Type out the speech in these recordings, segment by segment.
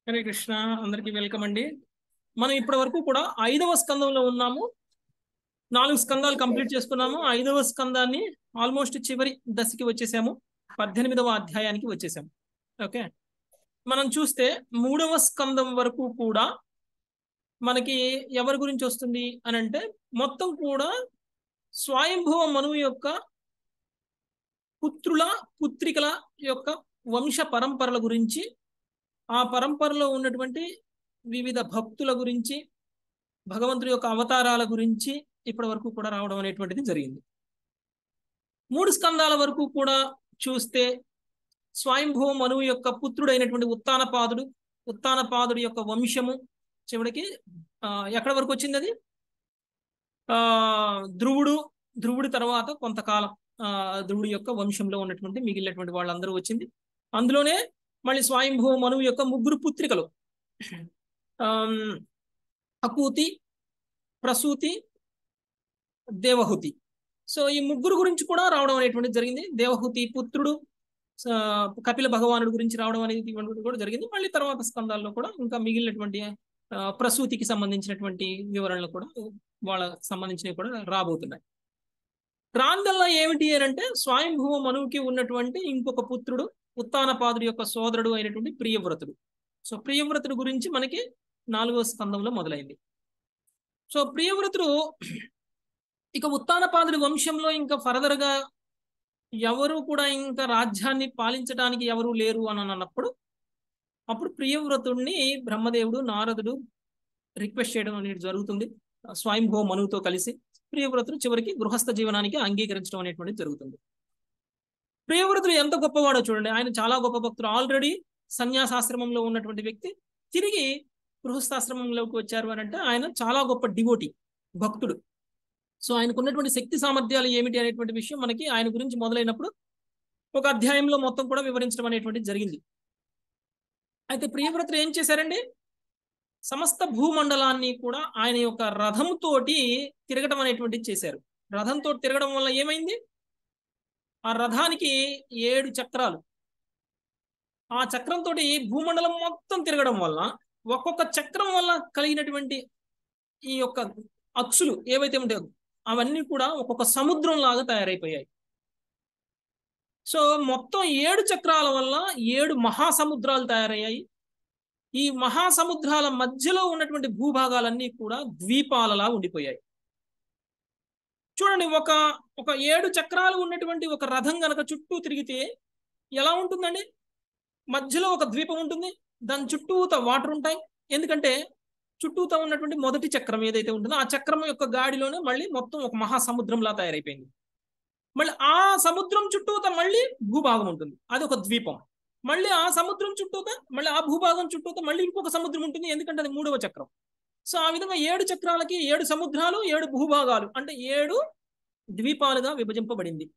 హరే కృష్ణ అందరికీ వెల్కమ్ అండి మనం ఇప్పటి వరకు కూడా ఐదవ స్కందంలో ఉన్నాము నాలుగు స్కందాలు కంప్లీట్ చేసుకున్నాము ఐదవ స్కందాన్ని ఆల్మోస్ట్ చివరి దశకి వచ్చేసాము పద్దెనిమిదవ అధ్యాయానికి వచ్చేసాము ఓకే మనం చూస్తే మూడవ స్కందం వరకు కూడా మనకి ఎవరి గురించి వస్తుంది అని అంటే మొత్తం కూడా స్వయంభవ మనువు యొక్క పుత్రుల పుత్రికల యొక్క వంశ పరంపరల గురించి ఆ పరంపరలో ఉన్నటువంటి వివిధ భక్తుల గురించి భగవంతుడి యొక్క అవతారాల గురించి ఇప్పటి వరకు కూడా రావడం అనేటువంటిది జరిగింది మూడు స్కందాల వరకు కూడా చూస్తే స్వయంభవ మనువు యొక్క పుత్రుడైనటువంటి ఉత్తానపాదుడు ఉత్తానపాదుడి యొక్క వంశము చివరికి ఆ ఎక్కడ వరకు వచ్చింది అది ఆ ధ్రువుడు ధ్రువుడి తర్వాత కొంతకాలం ఆ ధ్రువుడి యొక్క వంశంలో ఉన్నటువంటి మిగిలినటువంటి వాళ్ళందరూ వచ్చింది అందులోనే మళ్ళీ స్వయంభవ మనువు యొక్క ముగ్గురు పుత్రికలు అకూతి ప్రసూతి దేవహుతి సో ఈ ముగ్గురు గురించి కూడా రావడం అనేటువంటిది జరిగింది దేవహుతి పుత్రుడు కపిల భగవానుడి గురించి రావడం అనేది కూడా జరిగింది మళ్ళీ తర్వాత స్కందాల్లో కూడా ఇంకా మిగిలినటువంటి ప్రసూతికి సంబంధించినటువంటి వివరణలు కూడా వాళ్ళ సంబంధించినవి కూడా రాబోతున్నాయి రాందల్లా ఏమిటి అని అంటే స్వయంభూవ మనువుకి ఉన్నటువంటి ఇంకొక పుత్రుడు ఉత్తానపాదుడి యొక్క సోదరుడు అయినటువంటి ప్రియవ్రతుడు సో ప్రియవ్రతుడు గురించి మనకి నాలుగో స్కందంలో మొదలైంది సో ప్రియవ్రతుడు ఇక ఉత్తానపాదుడి వంశంలో ఇంకా ఫర్దర్ గా ఎవరు కూడా ఇంకా రాజ్యాన్ని పాలించడానికి ఎవరు లేరు అని అన్నప్పుడు అప్పుడు ప్రియవ్రతుడిని బ్రహ్మదేవుడు నారదుడు రిక్వెస్ట్ చేయడం అనేది జరుగుతుంది స్వయంభవ మనువుతో కలిసి ప్రియవ్రతుడు చివరికి గృహస్థ జీవనానికి అంగీకరించడం అనేటువంటిది జరుగుతుంది ప్రియవ్రతుడు ఎంత గొప్పవాడో చూడండి ఆయన చాలా గొప్ప భక్తుడు ఆల్రెడీ సన్యాసాశ్రమంలో ఉన్నటువంటి వ్యక్తి తిరిగి గృహస్థాశ్రమంలోకి వచ్చారు అని అంటే ఆయన చాలా గొప్ప డివోటి భక్తుడు సో ఆయనకు ఉన్నటువంటి శక్తి సామర్థ్యాలు ఏమిటి అనేటువంటి విషయం మనకి ఆయన గురించి మొదలైనప్పుడు ఒక అధ్యాయంలో మొత్తం కూడా వివరించడం అనేటువంటిది జరిగింది అయితే ప్రియవ్రతుడు ఏం చేశారండి సమస్త భూమండలాన్ని కూడా ఆయన యొక్క రథంతోటి తిరగడం అనేటువంటిది చేశారు రథంతో తిరగడం వల్ల ఏమైంది ఆ రథానికి ఏడు చక్రాలు ఆ చక్రంతో భూమండలం మొత్తం తిరగడం వల్ల ఒక్కొక్క చక్రం వల్ల కలిగినటువంటి ఈ యొక్క అచ్చులు ఏవైతే ఉంటాయో అవన్నీ కూడా ఒక్కొక్క సముద్రం లాగా తయారైపోయాయి సో మొత్తం ఏడు చక్రాల వల్ల ఏడు మహాసముద్రాలు తయారయ్యాయి ఈ మహాసముద్రాల మధ్యలో ఉన్నటువంటి భూభాగాలన్నీ కూడా ద్వీపాలలా ఉండిపోయాయి చూడండి ఒక ఒక ఏడు చక్రాలు ఉన్నటువంటి ఒక రథం గనక చుట్టూ తిరిగితే ఎలా ఉంటుందండి మధ్యలో ఒక ద్వీపం ఉంటుంది దాని చుట్టూత వాటర్ ఉంటాయి ఎందుకంటే చుట్టూతా ఉన్నటువంటి మొదటి చక్రం ఏదైతే ఉంటుందో ఆ చక్రం యొక్క గాడిలోనే మళ్ళీ మొత్తం ఒక మహాసముద్రంలా తయారైపోయింది మళ్ళీ ఆ సముద్రం చుట్టూత మళ్ళీ భూభాగం ఉంటుంది అది ఒక ద్వీపం మళ్ళీ ఆ సముద్రం చుట్టూత మళ్ళీ ఆ భూభాగం చుట్టూత మళ్ళీ ఇంకొక సముద్రం ఉంటుంది ఎందుకంటే అది మూడవ చక్రం సో ఆ విధంగా ఏడు చక్రాలకి ఏడు సముద్రాలు ఏడు భూభాగాలు అంటే ఏడు ద్వీపాలుగా విభజింపబడింది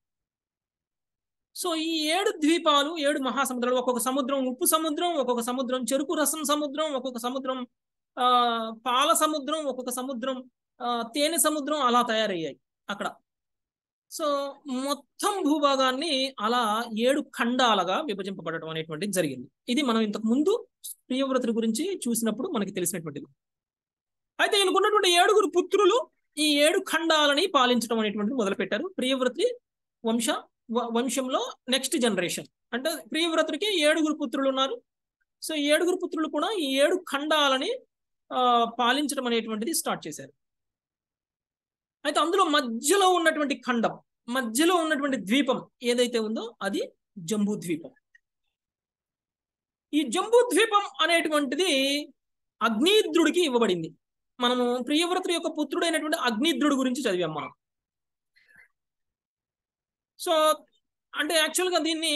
సో ఈ ఏడు ద్వీపాలు ఏడు మహాసముద్రాలు ఒక్కొక్క సముద్రం ఉప్పు సముద్రం ఒక్కొక్క సముద్రం చెరుకు రసం సముద్రం ఒక్కొక్క సముద్రం ఆ పాల సముద్రం ఒక్కొక్క సముద్రం తేనె సముద్రం అలా తయారయ్యాయి అక్కడ సో మొత్తం భూభాగాన్ని అలా ఏడు ఖండాలుగా విభజింపబడటం అనేటువంటిది జరిగింది ఇది మనం ఇంతకు ముందు ప్రియవ్రతుడి గురించి చూసినప్పుడు మనకి తెలిసినటువంటిది అయితే ఈయనకున్నటువంటి ఏడుగురు పుత్రులు ఈ ఏడు ఖండాలని పాలించడం అనేటువంటిది మొదలుపెట్టారు ప్రియవ్రతి వంశ వంశంలో నెక్స్ట్ జనరేషన్ అంటే ప్రియవ్రతుడికి ఏడుగురు పుత్రులు ఉన్నారు సో ఏడుగురు పుత్రులు కూడా ఈ ఏడు ఖండాలని పాలించడం అనేటువంటిది స్టార్ట్ చేశారు అయితే అందులో మధ్యలో ఉన్నటువంటి ఖండం మధ్యలో ఉన్నటువంటి ద్వీపం ఏదైతే ఉందో అది జంబూ ద్వీపం ఈ జంబూ ద్వీపం అనేటువంటిది అగ్నిద్రుడికి ఇవ్వబడింది మనము ప్రియవ్రతుడి యొక్క పుత్రుడైనటువంటి అగ్నిద్రుడి గురించి చదివాం మనం సో అంటే యాక్చువల్గా దీన్ని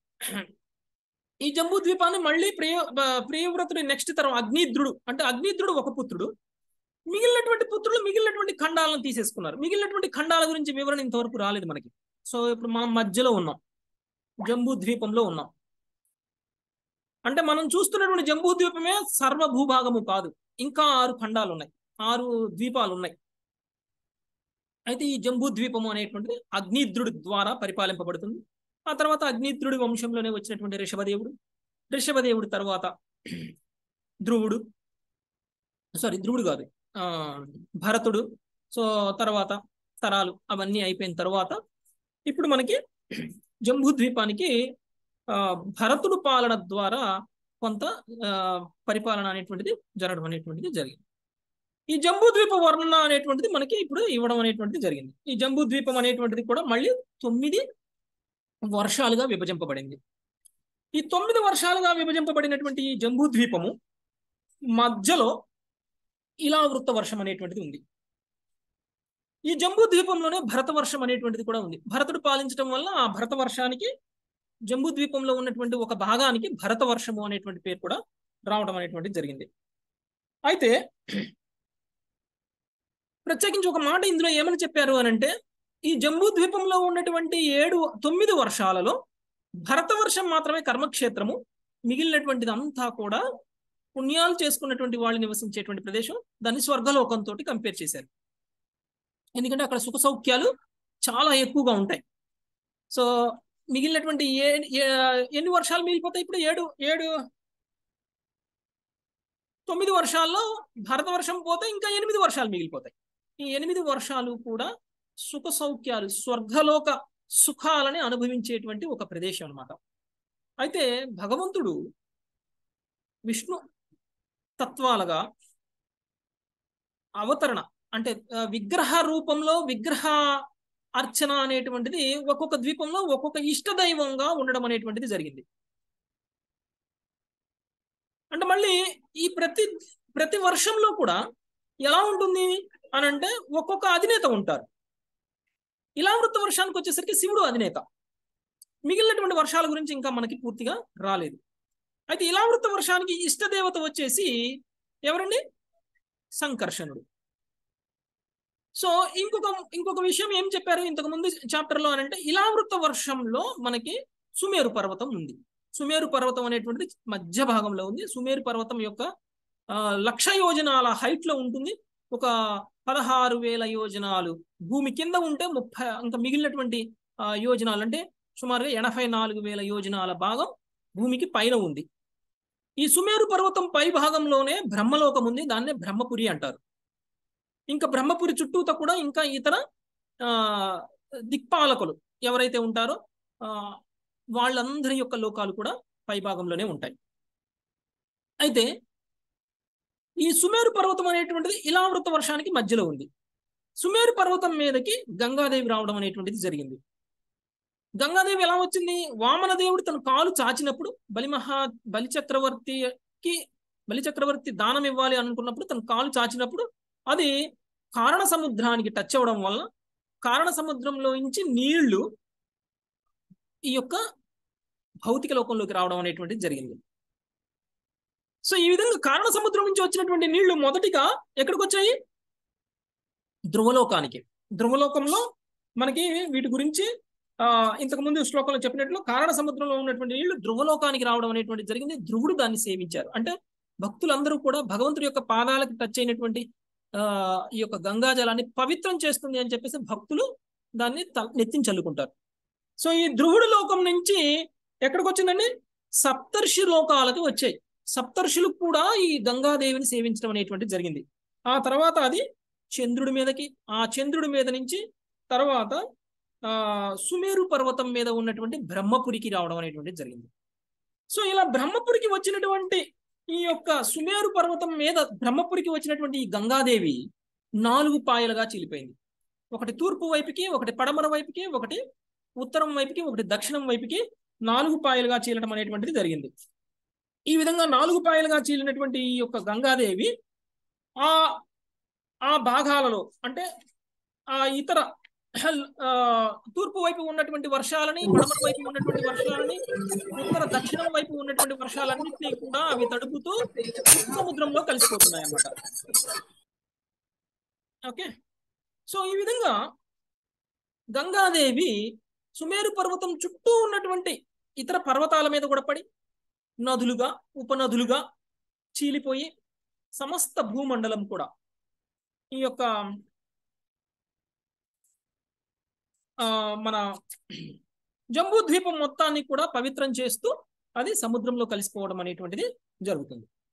ఈ జంబూ ద్వీపాన్ని మళ్ళీ ప్రియ ప్రియవ్రతుడి నెక్స్ట్ తరం అగ్నిద్రుడు అంటే అగ్నిద్రుడు ఒక పుత్రుడు మిగిలినటువంటి పుత్రులు మిగిలినటువంటి ఖండాలను తీసేసుకున్నారు మిగిలినటువంటి ఖండాల గురించి వివరణ ఇంతవరకు రాలేదు మనకి సో ఇప్పుడు మనం మధ్యలో ఉన్నాం జంబూ ద్వీపంలో ఉన్నాం అంటే మనం చూస్తున్నటువంటి జంబూ ద్వీపమే సర్వ భూభాగము కాదు ఇంకా ఆరు ఖండాలు ఉన్నాయి ఆరు ద్వీపాలు ఉన్నాయి అయితే ఈ జంబూ ద్వీపము అనేటువంటిది అగ్నిద్రుడి ద్వారా పరిపాలింపబడుతుంది ఆ తర్వాత అగ్నిద్రుడి వంశంలోనే వచ్చినటువంటి ఋషభదేవుడు ఋషభదేవుడి తర్వాత ధ్రువుడు సారీ ధ్రువుడు కాదు ఆ భరతుడు సో తర్వాత తరాలు అవన్నీ అయిపోయిన తర్వాత ఇప్పుడు మనకి జంబూ ద్వీపానికి ఆ భరతుడు పాలన ద్వారా కొంత ఆ, పరిపాలన అనేటువంటిది జరగడం అనేటువంటిది జరిగింది ఈ జంబూ ద్వీప వర్ణన అనేటువంటిది మనకి ఇప్పుడు ఇవ్వడం అనేటువంటిది జరిగింది ఈ జంబూ ద్వీపం అనేటువంటిది కూడా మళ్ళీ తొమ్మిది వర్షాలుగా విభజింపబడింది ఈ తొమ్మిది వర్షాలుగా విభజింపబడినటువంటి ఈ జంబూ ద్వీపము మధ్యలో ఇలావృత్త వర్షం అనేటువంటిది ఉంది ఈ జంబూ ద్వీపంలోనే భరత వర్షం అనేటువంటిది కూడా ఉంది భరతుడు పాలించడం వల్ల ఆ భరత వర్షానికి జంబూ ద్వీపంలో ఉన్నటువంటి ఒక భాగానికి భరత వర్షము అనేటువంటి పేరు కూడా రావడం అనేటువంటిది జరిగింది అయితే ప్రత్యేకించి ఒక మాట ఇందులో ఏమని చెప్పారు అని అంటే ఈ జంబూ ద్వీపంలో ఉన్నటువంటి ఏడు తొమ్మిది వర్షాలలో భరత వర్షం మాత్రమే కర్మక్షేత్రము మిగిలినటువంటిది అంతా కూడా పుణ్యాలు చేసుకున్నటువంటి వాళ్ళు నివసించేటువంటి ప్రదేశం దాన్ని స్వర్గలోకంతో కంపేర్ చేశారు ఎందుకంటే అక్కడ సుఖ సౌఖ్యాలు చాలా ఎక్కువగా ఉంటాయి సో మిగిలినటువంటి ఏ ఏ- ఎన్ని వర్షాలు మిగిలిపోతాయి ఇప్పుడు ఏడు ఏడు తొమ్మిది వర్షాల్లో భారత వర్షం పోతే ఇంకా ఎనిమిది వర్షాలు మిగిలిపోతాయి ఈ ఎనిమిది వర్షాలు కూడా సుఖ సౌఖ్యాలు స్వర్గలోక సుఖాలని అనుభవించేటువంటి ఒక ప్రదేశం అన్నమాట అయితే భగవంతుడు విష్ణు తత్వాలుగా అవతరణ అంటే ఆ, విగ్రహ రూపంలో విగ్రహ అర్చన అనేటువంటిది ఒక్కొక్క ద్వీపంలో ఒక్కొక్క ఇష్ట దైవంగా ఉండడం అనేటువంటిది జరిగింది అంటే మళ్ళీ ఈ ప్రతి ప్రతి వర్షంలో కూడా ఎలా ఉంటుంది అని అంటే ఒక్కొక్క అధినేత ఉంటారు ఇలా వృత్త వర్షానికి వచ్చేసరికి శివుడు అధినేత మిగిలినటువంటి వర్షాల గురించి ఇంకా మనకి పూర్తిగా రాలేదు అయితే ఇలా వృత్త వర్షానికి ఇష్టదేవత వచ్చేసి ఎవరండి సంకర్షణుడు సో ఇంకొక ఇంకొక విషయం ఏం చెప్పారు ఇంతకు ముందు చాప్టర్ లో అని అంటే ఇలావృత వర్షంలో మనకి సుమేరు పర్వతం ఉంది సుమేరు పర్వతం అనేటువంటిది మధ్య భాగంలో ఉంది సుమేరు పర్వతం యొక్క ఆ, లక్ష యోజనాల హైట్ లో ఉంటుంది ఒక పదహారు వేల యోజనాలు భూమి కింద ఉంటే ముప్పై ఇంకా మిగిలినటువంటి ఆ, యోజనాలు అంటే సుమారుగా ఎనభై నాలుగు వేల యోజనాల భాగం భూమికి పైన ఉంది ఈ సుమేరు పర్వతం పై భాగంలోనే బ్రహ్మలోకం ఉంది దాన్నే బ్రహ్మపురి అంటారు ఇంకా బ్రహ్మపురి చుట్టూతో కూడా ఇంకా ఇతర ఆ దిక్పాలకులు ఎవరైతే ఉంటారో ఆ వాళ్ళందరి యొక్క లోకాలు కూడా పై భాగంలోనే ఉంటాయి అయితే ఈ సుమేరు పర్వతం అనేటువంటిది ఇలావృత వర్షానికి మధ్యలో ఉంది సుమేరు పర్వతం మీదకి గంగాదేవి రావడం అనేటువంటిది జరిగింది గంగాదేవి ఎలా వచ్చింది వామన దేవుడు తన కాలు చాచినప్పుడు బలిమహా బలి చక్రవర్తికి బలి చక్రవర్తి దానం ఇవ్వాలి అనుకున్నప్పుడు తన కాలు చాచినప్పుడు అది కారణ సముద్రానికి టచ్ అవ్వడం వల్ల కారణ సముద్రంలో నుంచి నీళ్లు ఈ యొక్క భౌతిక లోకంలోకి రావడం అనేటువంటిది జరిగింది సో ఈ విధంగా కారణ సముద్రం నుంచి వచ్చినటువంటి నీళ్లు మొదటిగా ఎక్కడికి వచ్చాయి ధ్రువలోకానికి ధ్రువలోకంలో మనకి వీటి గురించి ఆ ఇంతకు ముందు శ్లోకంలో చెప్పినట్లు కారణ సముద్రంలో ఉన్నటువంటి నీళ్లు ధ్రువలోకానికి రావడం అనేటువంటిది జరిగింది ధ్రువుడు దాన్ని సేవించారు అంటే భక్తులందరూ కూడా భగవంతుడి యొక్క పాదాలకు టచ్ అయినటువంటి ఆ ఈ యొక్క గంగా జలాన్ని పవిత్రం చేస్తుంది అని చెప్పేసి భక్తులు దాన్ని త- నెత్తిని చల్లుకుంటారు సో ఈ ధ్రువుడు లోకం నుంచి ఎక్కడికి వచ్చిందండి సప్తర్షి లోకాలకు వచ్చాయి సప్తర్షులు కూడా ఈ గంగాదేవిని సేవించడం అనేటువంటిది జరిగింది ఆ తర్వాత అది చంద్రుడి మీదకి ఆ చంద్రుడి మీద నుంచి తర్వాత ఆ సుమేరు పర్వతం మీద ఉన్నటువంటి బ్రహ్మపురికి రావడం అనేటువంటిది జరిగింది సో ఇలా బ్రహ్మపురికి వచ్చినటువంటి ఈ యొక్క సుమేరు పర్వతం మీద బ్రహ్మపురికి వచ్చినటువంటి ఈ గంగాదేవి నాలుగు పాయలుగా చీలిపోయింది ఒకటి తూర్పు వైపుకి ఒకటి పడమర వైపుకి ఒకటి ఉత్తరం వైపుకి ఒకటి దక్షిణం వైపుకి నాలుగు పాయలుగా చీలటం అనేటువంటిది జరిగింది ఈ విధంగా నాలుగు పాయలుగా చీలినటువంటి ఈ యొక్క గంగాదేవి ఆ ఆ భాగాలలో అంటే ఆ ఇతర ఆ, తూర్పు వైపు ఉన్నటువంటి వర్షాలని పడమర వైపు ఉన్నటువంటి వర్షాలని ఉత్తర దక్షిణం వైపు ఉన్నటువంటి వర్షాలన్నింటినీ కూడా అవి తడుపుతూ సముద్రంలో కలిసిపోతున్నాయి అన్నమాట ఓకే సో ఈ విధంగా గంగాదేవి సుమేరు పర్వతం చుట్టూ ఉన్నటువంటి ఇతర పర్వతాల మీద కూడా పడి నదులుగా ఉపనదులుగా చీలిపోయి సమస్త భూమండలం కూడా ఈ యొక్క ఆ మన జంబూ ద్వీపం మొత్తాన్ని కూడా పవిత్రం చేస్తూ అది సముద్రంలో కలిసిపోవడం అనేటువంటిది జరుగుతుంది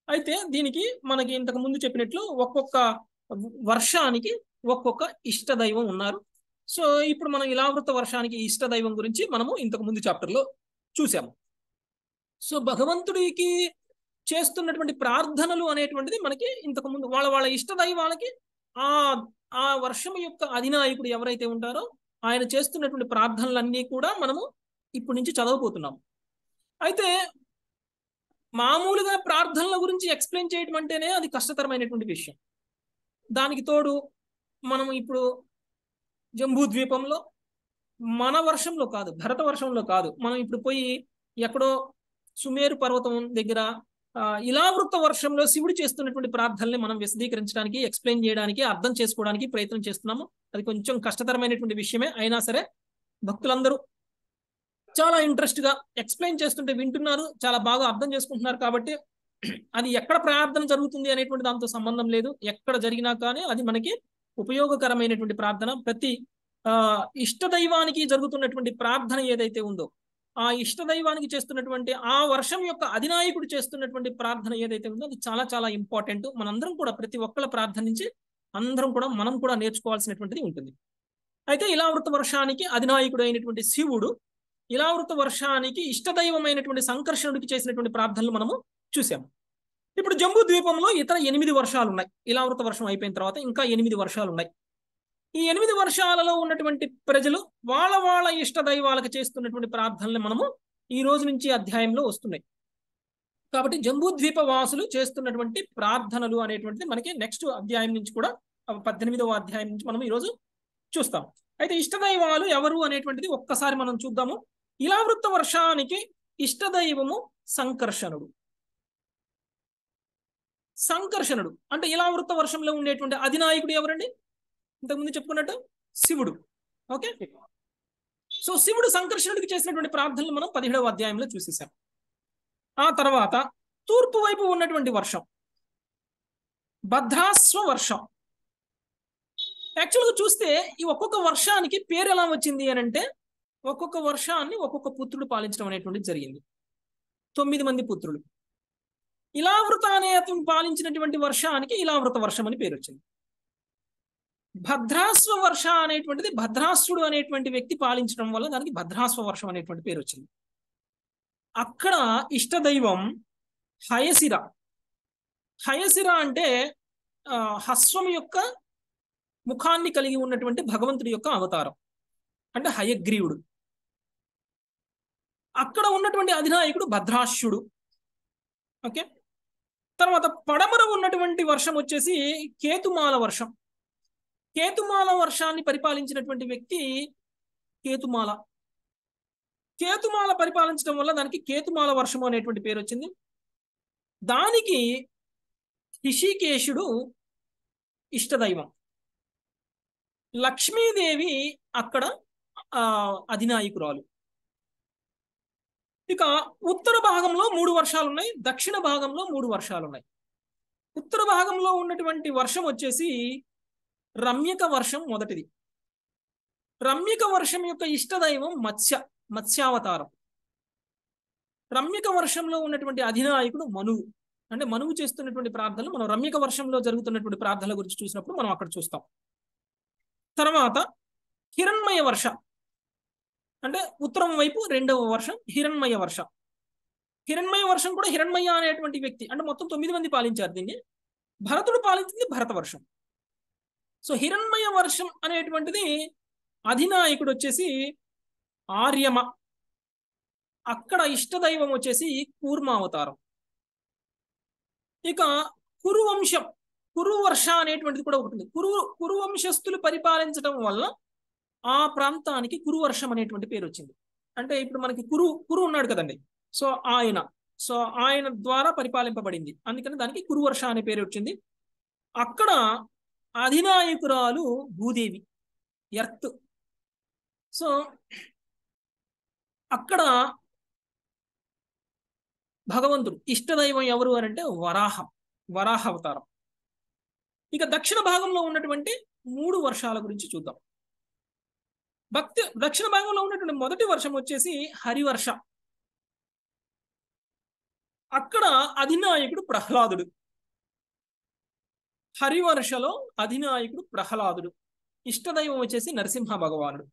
అయితే దీనికి మనకి ఇంతకు ముందు చెప్పినట్లు ఒక్కొక్క వర్షానికి ఒక్కొక్క ఇష్ట దైవం ఉన్నారు సో ఇప్పుడు మనం ఇలావృత వర్షానికి ఇష్ట దైవం గురించి మనము ఇంతకు ముందు చాప్టర్లో చూసాము సో భగవంతుడికి చేస్తున్నటువంటి ప్రార్థనలు అనేటువంటిది మనకి ఇంతకు ముందు వాళ్ళ వాళ్ళ ఇష్ట దైవాలకి ఆ ఆ వర్షం యొక్క అధినాయకుడు ఎవరైతే ఉంటారో ఆయన చేస్తున్నటువంటి ప్రార్థనలన్నీ కూడా మనము ఇప్పటి నుంచి చదవబోతున్నాం అయితే మామూలుగా ప్రార్థనల గురించి ఎక్స్ప్లెయిన్ చేయడం అంటేనే అది కష్టతరమైనటువంటి విషయం దానికి తోడు మనం ఇప్పుడు జంబూ ద్వీపంలో మన వర్షంలో కాదు భరత వర్షంలో కాదు మనం ఇప్పుడు పోయి ఎక్కడో సుమేరు పర్వతం దగ్గర ఇలావృత వర్షంలో శివుడు చేస్తున్నటువంటి ప్రార్థనల్ని మనం విశదీకరించడానికి ఎక్స్ప్లెయిన్ చేయడానికి అర్థం చేసుకోవడానికి ప్రయత్నం చేస్తున్నాము అది కొంచెం కష్టతరమైనటువంటి విషయమే అయినా సరే భక్తులందరూ చాలా ఇంట్రెస్ట్ గా ఎక్స్ప్లెయిన్ చేస్తుంటే వింటున్నారు చాలా బాగా అర్థం చేసుకుంటున్నారు కాబట్టి అది ఎక్కడ ప్రార్థన జరుగుతుంది అనేటువంటి దాంతో సంబంధం లేదు ఎక్కడ జరిగినా కానీ అది మనకి ఉపయోగకరమైనటువంటి ప్రార్థన ప్రతి ఆ ఇష్ట దైవానికి జరుగుతున్నటువంటి ప్రార్థన ఏదైతే ఉందో ఆ ఇష్ట దైవానికి చేస్తున్నటువంటి ఆ వర్షం యొక్క అధినాయకుడు చేస్తున్నటువంటి ప్రార్థన ఏదైతే ఉందో అది చాలా చాలా ఇంపార్టెంట్ మనందరం కూడా ప్రతి ఒక్కళ్ళ ప్రార్థన నుంచి అందరం కూడా మనం కూడా నేర్చుకోవాల్సినటువంటిది ఉంటుంది అయితే ఇలావృత వర్షానికి అధినాయకుడు అయినటువంటి శివుడు ఇలావృత వర్షానికి ఇష్టదైవమైనటువంటి సంకర్షణుడికి చేసినటువంటి ప్రార్థనలు మనము చూసాము ఇప్పుడు జంబూ ద్వీపంలో ఇతర ఎనిమిది వర్షాలు ఉన్నాయి ఇలావృత వర్షం అయిపోయిన తర్వాత ఇంకా ఎనిమిది వర్షాలు ఉన్నాయి ఈ ఎనిమిది వర్షాలలో ఉన్నటువంటి ప్రజలు వాళ్ళ వాళ్ళ ఇష్ట దైవాలకు చేస్తున్నటువంటి ప్రార్థనలు మనము ఈ రోజు నుంచి అధ్యాయంలో వస్తున్నాయి కాబట్టి జంబూ ద్వీప వాసులు చేస్తున్నటువంటి ప్రార్థనలు అనేటువంటిది మనకి నెక్స్ట్ అధ్యాయం నుంచి కూడా పద్దెనిమిదవ అధ్యాయం నుంచి మనం ఈరోజు చూస్తాం అయితే ఇష్టదైవాలు ఎవరు అనేటువంటిది ఒక్కసారి మనం చూద్దాము ఇలావృత్త వర్షానికి ఇష్టదైవము సంకర్షణుడు సంకర్షణుడు అంటే ఇలావృత్త వర్షంలో ఉండేటువంటి అధినాయకుడు ఎవరండి ఇంతకుముందు చెప్పుకున్నట్టు శివుడు ఓకే సో శివుడు సంకర్షణుడికి చేసినటువంటి ప్రార్థనలు మనం పదిహేడవ అధ్యాయంలో చూసేసాం ఆ తర్వాత తూర్పు వైపు ఉన్నటువంటి వర్షం భద్రాస్వ వర్షం యాక్చువల్గా చూస్తే ఈ ఒక్కొక్క వర్షానికి పేరు ఎలా వచ్చింది అని అంటే ఒక్కొక్క వర్షాన్ని ఒక్కొక్క పుత్రుడు పాలించడం అనేటువంటిది జరిగింది తొమ్మిది మంది పుత్రులు ఇలావృత అనే అతను పాలించినటువంటి వర్షానికి ఇలావృత వర్షం అని పేరు వచ్చింది భద్రాస్వ వర్ష అనేటువంటిది భద్రాసుడు అనేటువంటి వ్యక్తి పాలించడం వల్ల దానికి భద్రాస్వ వర్షం అనేటువంటి పేరు వచ్చింది అక్కడ ఇష్టదైవం హయసిర హయసిర అంటే హస్వం యొక్క ముఖాన్ని కలిగి ఉన్నటువంటి భగవంతుడి యొక్క అవతారం అంటే హయగ్రీవుడు అక్కడ ఉన్నటువంటి అధినాయకుడు భద్రాశ్యుడు ఓకే తర్వాత పడమర ఉన్నటువంటి వర్షం వచ్చేసి కేతుమాల వర్షం కేతుమాల వర్షాన్ని పరిపాలించినటువంటి వ్యక్తి కేతుమాల కేతుమాల పరిపాలించడం వల్ల దానికి కేతుమాల వర్షము అనేటువంటి పేరు వచ్చింది దానికి హిషికేశుడు ఇష్టదైవం లక్ష్మీదేవి అక్కడ అధినాయకురాలు ఇక ఉత్తర భాగంలో మూడు వర్షాలు ఉన్నాయి దక్షిణ భాగంలో మూడు వర్షాలు ఉన్నాయి ఉత్తర భాగంలో ఉన్నటువంటి వర్షం వచ్చేసి రమ్యక వర్షం మొదటిది రమ్యక వర్షం యొక్క ఇష్టదైవం మత్స్య మత్స్యావతారం రమ్యక వర్షంలో ఉన్నటువంటి అధినాయకుడు మనువు అంటే మనువు చేస్తున్నటువంటి ప్రార్థనలు మనం రమ్యక వర్షంలో జరుగుతున్నటువంటి ప్రార్థనల గురించి చూసినప్పుడు మనం అక్కడ చూస్తాం తర్వాత హిరణ్మయ వర్ష అంటే ఉత్తరం వైపు రెండవ వర్షం హిరణ్మయ వర్ష హిరణ్మయ వర్షం కూడా హిరణ్మయ అనేటువంటి వ్యక్తి అంటే మొత్తం తొమ్మిది మంది పాలించారు దీన్ని భరతుడు పాలించింది భరత వర్షం సో హిరణ్మయ వర్షం అనేటువంటిది అధినాయకుడు వచ్చేసి ఆర్యమ అక్కడ ఇష్టదైవం వచ్చేసి కూర్మావతారం ఇక కురువంశం కురువర్ష అనేటువంటిది కూడా ఉంటుంది కురు కురువంశస్థులు పరిపాలించడం వల్ల ఆ ప్రాంతానికి కురువర్షం అనేటువంటి పేరు వచ్చింది అంటే ఇప్పుడు మనకి కురు కురు ఉన్నాడు కదండి సో ఆయన సో ఆయన ద్వారా పరిపాలింపబడింది అందుకని దానికి కురువర్ష అనే పేరు వచ్చింది అక్కడ అధినాయకురాలు భూదేవి ఎర్త్ సో అక్కడ భగవంతుడు ఇష్టదైవం ఎవరు అని అంటే వరాహం వరాహ అవతారం ఇక దక్షిణ భాగంలో ఉన్నటువంటి మూడు వర్షాల గురించి చూద్దాం భక్తి దక్షిణ భాగంలో ఉన్నటువంటి మొదటి వర్షం వచ్చేసి హరివర్ష అక్కడ అధినాయకుడు ప్రహ్లాదుడు హరివర్షలో అధినాయకుడు ప్రహ్లాదుడు ఇష్టదైవం వచ్చేసి నరసింహ భగవానుడు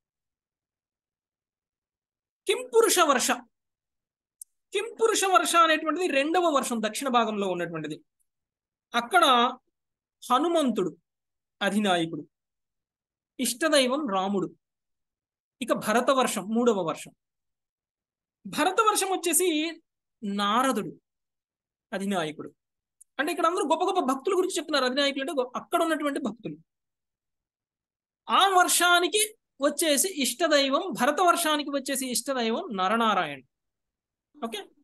కింపురుష వర్ష కింపురుష వర్ష అనేటువంటిది రెండవ వర్షం దక్షిణ భాగంలో ఉన్నటువంటిది అక్కడ హనుమంతుడు అధినాయకుడు ఇష్టదైవం రాముడు ఇక భరత వర్షం మూడవ వర్షం భరత వర్షం వచ్చేసి నారదుడు అధినాయకుడు అంటే ఇక్కడ అందరూ గొప్ప గొప్ప భక్తుల గురించి చెప్తున్నారు అధినాయకులు అంటే గొ- అక్కడ ఉన్నటువంటి భక్తులు ఆ వర్షానికి వచ్చేసి ఇష్టదైవం భరత వర్షానికి వచ్చేసి ఇష్టదైవం నరనారాయణ ఓకే